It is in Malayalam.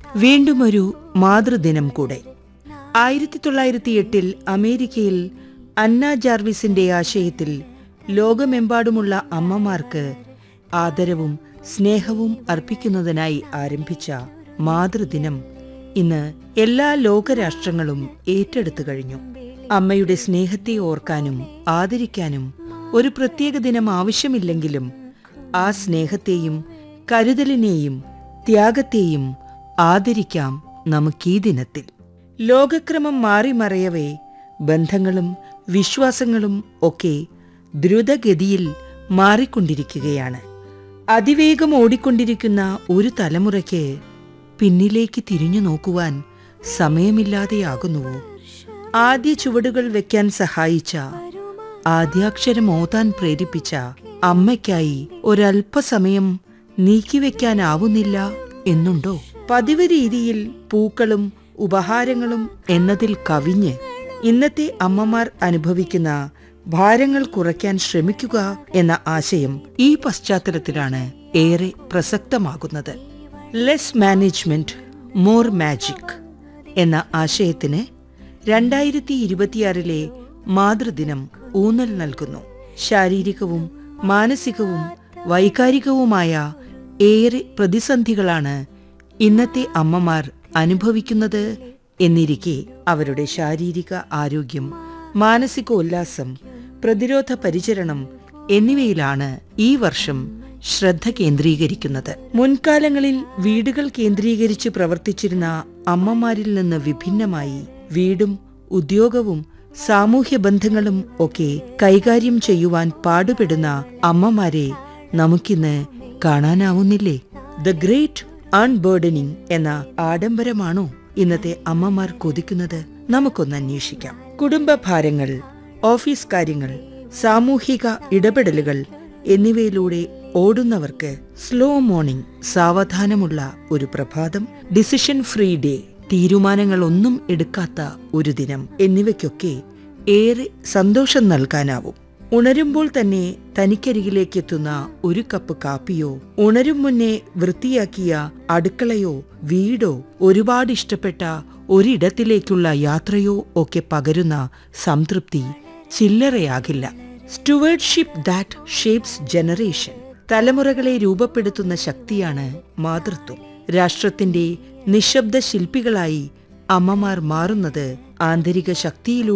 വീണ്ടും ഒരു മാതൃദിനം കൂടെ ആയിരത്തി തൊള്ളായിരത്തി എട്ടിൽ അമേരിക്കയിൽ അന്ന ജാർവിസിന്റെ ആശയത്തിൽ ലോകമെമ്പാടുമുള്ള അമ്മമാർക്ക് ആദരവും സ്നേഹവും അർപ്പിക്കുന്നതിനായി ആരംഭിച്ച മാതൃദിനം ഇന്ന് എല്ലാ ലോകരാഷ്ട്രങ്ങളും ഏറ്റെടുത്തു കഴിഞ്ഞു അമ്മയുടെ സ്നേഹത്തെ ഓർക്കാനും ആദരിക്കാനും ഒരു പ്രത്യേക ദിനം ആവശ്യമില്ലെങ്കിലും ആ സ്നേഹത്തെയും കരുതലിനെയും ത്യാഗത്തെയും ആദരിക്കാം നമുക്കീ ദിനത്തിൽ ലോകക്രമം മാറിമറയവേ ബന്ധങ്ങളും വിശ്വാസങ്ങളും ഒക്കെ ദ്രുതഗതിയിൽ മാറിക്കൊണ്ടിരിക്കുകയാണ് അതിവേഗം ഓടിക്കൊണ്ടിരിക്കുന്ന ഒരു തലമുറയ്ക്ക് പിന്നിലേക്ക് തിരിഞ്ഞു നോക്കുവാൻ സമയമില്ലാതെയാകുന്നുവോ ആദ്യ ചുവടുകൾ വെക്കാൻ സഹായിച്ച ആദ്യാക്ഷരം ഓതാൻ പ്രേരിപ്പിച്ച അമ്മയ്ക്കായി ഒരല്പസമയം നീക്കിവെക്കാനാവുന്നില്ല എന്നുണ്ടോ പതിവ് രീതിയിൽ പൂക്കളും ഉപഹാരങ്ങളും എന്നതിൽ കവിഞ്ഞ് ഇന്നത്തെ അമ്മമാർ അനുഭവിക്കുന്ന ഭാരങ്ങൾ കുറയ്ക്കാൻ ശ്രമിക്കുക എന്ന ആശയം ഈ പശ്ചാത്തലത്തിലാണ് ഏറെ പ്രസക്തമാകുന്നത് ലെസ് മാനേജ്മെന്റ് മോർ മാജിക് എന്ന ആശയത്തിന് രണ്ടായിരത്തി ഇരുപത്തിയാറിലെ മാതൃദിനം ഊന്നൽ നൽകുന്നു ശാരീരികവും മാനസികവും വൈകാരികവുമായ ഏറെ പ്രതിസന്ധികളാണ് ഇന്നത്തെ അമ്മമാർ അനുഭവിക്കുന്നത് എന്നിരിക്കെ അവരുടെ ശാരീരിക ആരോഗ്യം മാനസികോല്ലാസം പ്രതിരോധ പരിചരണം എന്നിവയിലാണ് ഈ വർഷം ശ്രദ്ധ കേന്ദ്രീകരിക്കുന്നത് മുൻകാലങ്ങളിൽ വീടുകൾ കേന്ദ്രീകരിച്ച് പ്രവർത്തിച്ചിരുന്ന അമ്മമാരിൽ നിന്ന് വിഭിന്നമായി വീടും ഉദ്യോഗവും സാമൂഹ്യ ബന്ധങ്ങളും ഒക്കെ കൈകാര്യം ചെയ്യുവാൻ പാടുപെടുന്ന അമ്മമാരെ നമുക്കിന്ന് കാണാനാവുന്നില്ലേ ദ ഗ്രേറ്റ് അൺബേർഡനിങ് എന്ന ആഡംബരമാണോ ഇന്നത്തെ അമ്മമാർ കൊതിക്കുന്നത് നമുക്കൊന്ന് അന്വേഷിക്കാം കുടുംബ ഭാരങ്ങൾ ഓഫീസ് കാര്യങ്ങൾ സാമൂഹിക ഇടപെടലുകൾ എന്നിവയിലൂടെ ഓടുന്നവർക്ക് സ്ലോ മോർണിംഗ് സാവധാനമുള്ള ഒരു പ്രഭാതം ഡിസിഷൻ ഫ്രീ ഡേ തീരുമാനങ്ങളൊന്നും എടുക്കാത്ത ഒരു ദിനം എന്നിവയ്ക്കൊക്കെ ഏറെ സന്തോഷം നൽകാനാവും ഉണരുമ്പോൾ തന്നെ തനിക്കരികിലേക്കെത്തുന്ന ഒരു കപ്പ് കാപ്പിയോ ഉണരും മുന്നേ വൃത്തിയാക്കിയ അടുക്കളയോ വീടോ ഒരുപാട് ഇഷ്ടപ്പെട്ട ഒരിടത്തിലേക്കുള്ള യാത്രയോ ഒക്കെ പകരുന്ന സംതൃപ്തി ചില്ലറയാകില്ല സ്റ്റുവേർഡ്ഷിപ്പ് ദാറ്റ് ഷേപ്സ് ജനറേഷൻ തലമുറകളെ രൂപപ്പെടുത്തുന്ന ശക്തിയാണ് മാതൃത്വം രാഷ്ട്രത്തിന്റെ നിശബ്ദ ശില്പികളായി അമ്മമാർ മാറുന്നത് ആന്തരിക ശക്തിയിലൂടെ